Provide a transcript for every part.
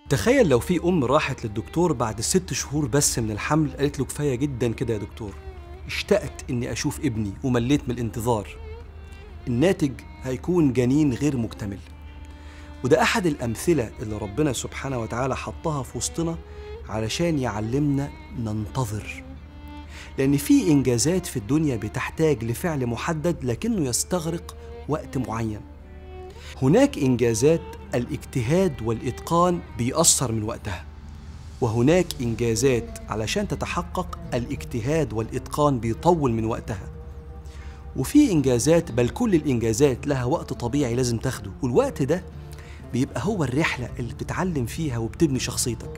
تخيل لو في أم راحت للدكتور بعد ست شهور بس من الحمل قالت له كفاية جدا كده يا دكتور اشتقت إني أشوف ابني ومليت من الانتظار الناتج هيكون جنين غير مكتمل وده أحد الأمثلة اللي ربنا سبحانه وتعالى حطها في وسطنا علشان يعلمنا ننتظر لأن في إنجازات في الدنيا بتحتاج لفعل محدد لكنه يستغرق وقت معين هناك إنجازات الاجتهاد والإتقان بيأثر من وقتها وهناك إنجازات علشان تتحقق الاجتهاد والإتقان بيطول من وقتها وفي إنجازات بل كل الإنجازات لها وقت طبيعي لازم تاخده والوقت ده بيبقى هو الرحلة اللي بتتعلم فيها وبتبني شخصيتك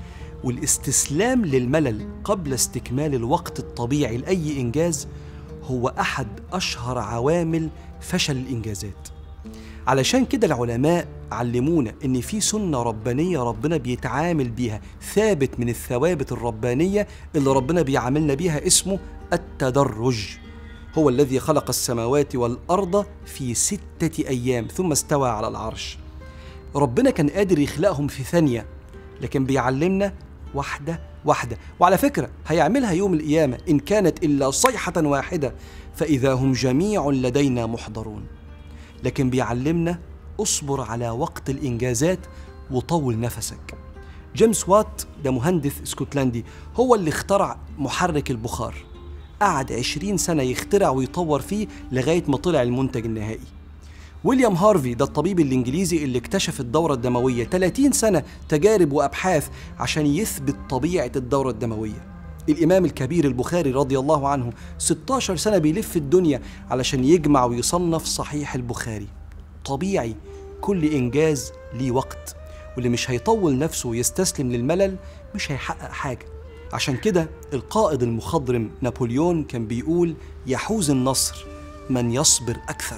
والاستسلام للملل قبل استكمال الوقت الطبيعي لأي إنجاز هو أحد أشهر عوامل فشل الإنجازات علشان كده العلماء علمونا ان في سنه ربانيه ربنا بيتعامل بيها ثابت من الثوابت الربانيه اللي ربنا بيعاملنا بيها اسمه التدرج هو الذي خلق السماوات والارض في سته ايام ثم استوى على العرش ربنا كان قادر يخلقهم في ثانيه لكن بيعلمنا واحده واحده وعلى فكره هيعملها يوم القيامه ان كانت الا صيحه واحده فاذا هم جميع لدينا محضرون لكن بيعلمنا اصبر على وقت الانجازات وطول نفسك جيمس وات ده مهندس اسكتلندي هو اللي اخترع محرك البخار قعد عشرين سنة يخترع ويطور فيه لغاية ما طلع المنتج النهائي ويليام هارفي ده الطبيب الإنجليزي اللي اكتشف الدورة الدموية 30 سنة تجارب وأبحاث عشان يثبت طبيعة الدورة الدموية الإمام الكبير البخاري رضي الله عنه 16 سنة بيلف الدنيا علشان يجمع ويصنف صحيح البخاري طبيعي كل إنجاز ليه وقت واللي مش هيطول نفسه ويستسلم للملل مش هيحقق حاجة عشان كده القائد المخضرم نابليون كان بيقول يحوز النصر من يصبر أكثر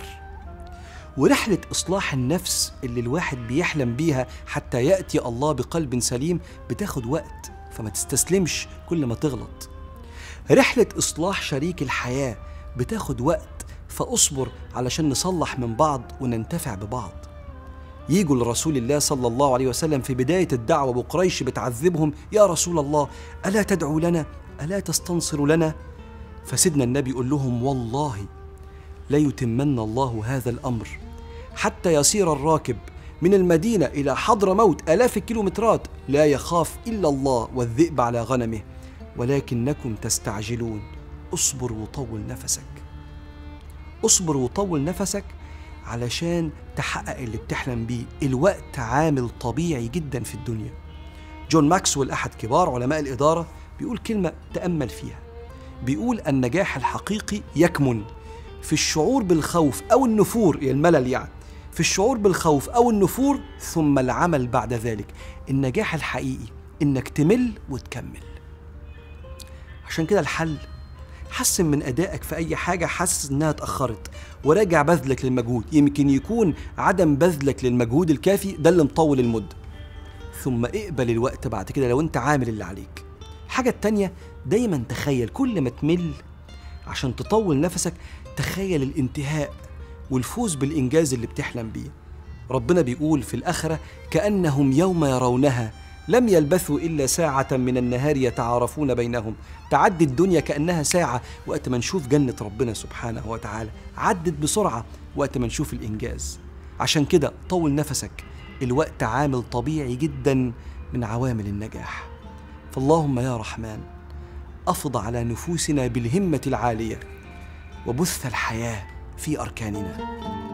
ورحلة إصلاح النفس اللي الواحد بيحلم بيها حتى يأتي الله بقلب سليم بتاخد وقت فما تستسلمش كل ما تغلط رحلة إصلاح شريك الحياة بتاخد وقت فاصبر علشان نصلح من بعض وننتفع ببعض يجوا لرسول الله صلى الله عليه وسلم في بداية الدعوة وقريش بتعذبهم يا رسول الله ألا تدعو لنا ألا تستنصر لنا فسيدنا النبي يقول لهم والله لا يتمن الله هذا الأمر حتى يصير الراكب من المدينة إلى حضر موت آلاف الكيلومترات لا يخاف إلا الله والذئب على غنمه ولكنكم تستعجلون اصبر وطول نفسك اصبر وطول نفسك علشان تحقق اللي بتحلم بيه الوقت عامل طبيعي جدا في الدنيا جون ماكسويل أحد كبار علماء الإدارة بيقول كلمة تأمل فيها بيقول النجاح الحقيقي يكمن في الشعور بالخوف أو النفور يعني الملل يعني في الشعور بالخوف أو النفور ثم العمل بعد ذلك النجاح الحقيقي إنك تمل وتكمل عشان كده الحل حسن من أدائك في أي حاجة حاسس إنها اتأخرت وراجع بذلك للمجهود يمكن يكون عدم بذلك للمجهود الكافي ده اللي مطول المدة ثم اقبل الوقت بعد كده لو انت عامل اللي عليك الحاجة التانية دايما تخيل كل ما تمل عشان تطول نفسك تخيل الانتهاء والفوز بالإنجاز اللي بتحلم بيه ربنا بيقول في الآخرة كأنهم يوم يرونها لم يلبثوا إلا ساعة من النهار يتعارفون بينهم تعدي الدنيا كأنها ساعة وقت ما نشوف جنة ربنا سبحانه وتعالى عدت بسرعة وقت ما نشوف الإنجاز عشان كده طول نفسك الوقت عامل طبيعي جدا من عوامل النجاح فاللهم يا رحمن افض على نفوسنا بالهمه العاليه وبث الحياه في اركاننا